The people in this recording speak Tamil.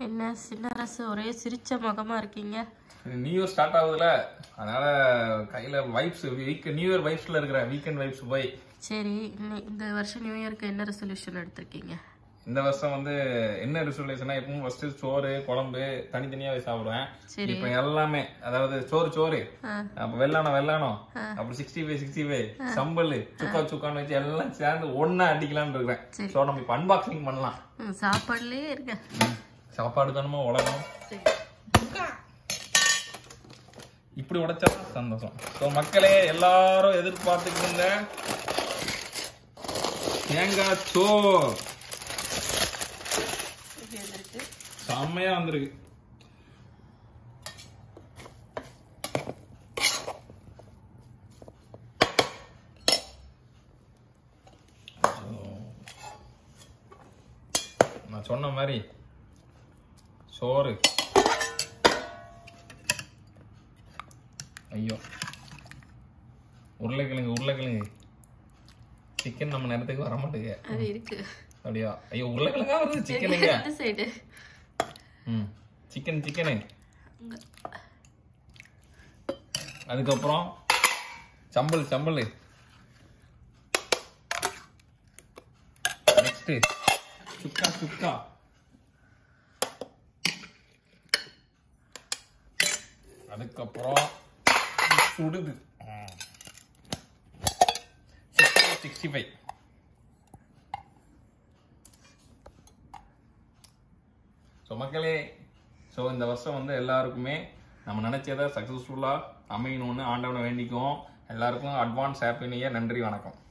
என்ன சின்னரசு ஒரே சிரிச்ச முகமா இருக்கீங்க நியூ இயர் ஸ்டார்ட் ஆகுதுல அதனால கையில வைப்ஸ் வீக் நியூ இயர் வைப்ஸ்ல இருக்கிற வீக்கெண்ட் வைப்ஸ் போய் சரி இன்னை- இந்த வருஷம் நியூ இயர்க்கு என்ன ரெசல்யூஷன் எடுத்திருக்கீங்க இந்த வருஷம் வந்து என்ன ரிசல்யூஷனா எப்பவும் ஃபர்ஸ்ட் சோறு குழம்பு தனித்தனியாவே சாப்பிடுவேன் சரி. இப்போ எல்லாமே அதாவது சோறு சோறு ஆ. அப்ப வெள்ளானம் வெள்ளானம் அப்புறம் சிக்ஸ்டி ஃபைவ் சிக்ஸ்டி ஃபைவ் சம்பல் சுக்கா சுக்கான்னு வச்சு எல்லாம் சேர்ந்து ஒண்ணா அடிக்கலாம்னு இருக்கிறேன் சரி. ஸோ நம்ம இப்போ அன்பாக்சிங் பண்ணலாம் ம், சாப்பாடுலயே இருக்க சாப்பாடு தானமா உலகம் சரி இப்படி உடைச்சா சந்தோஷம் ஸோ மக்களே எல்லாரும் எதிர்பார்த்துட்டு இருந்த தேங்காய் சோர் இது எதிர்க்கு செம்மையா வந்திருக்கு நான் சொன்ன மாதிரி சோறு ஐயோ உருளைக்கிழங்கு உருளைக்கிழங்கு சிக்கன் நம்ம நேரத்துக்கு வர மாட்டேங்க அது இருக்கு அப்படியா ஐயோ உருளைக்கிழங்கா வருது சிக்கனுங்க இந்த சைடு ம் சிக்கன் சிக்கனு அதுக்கப்புறம் சம்பல் சம்பல் நெக்ஸ்ட் சுக்கா சுக்கா அதுக்கப்புறம் சுடுது சிக்ஸ்டி ஃபைவ் ஸோ மக்களே ஸோ இந்த வருஷம் வந்து எல்லாருக்குமே நம்ம நினைச்சதை சக்ஸஸ்ஃபுல்லாக அமையணும்னு ஆண்டவனை வேண்டிக்குவோம் எல்லாருக்கும் அட்வான்ஸ் ஹாப்பி நியூ இயர் நன்றி வணக்கம்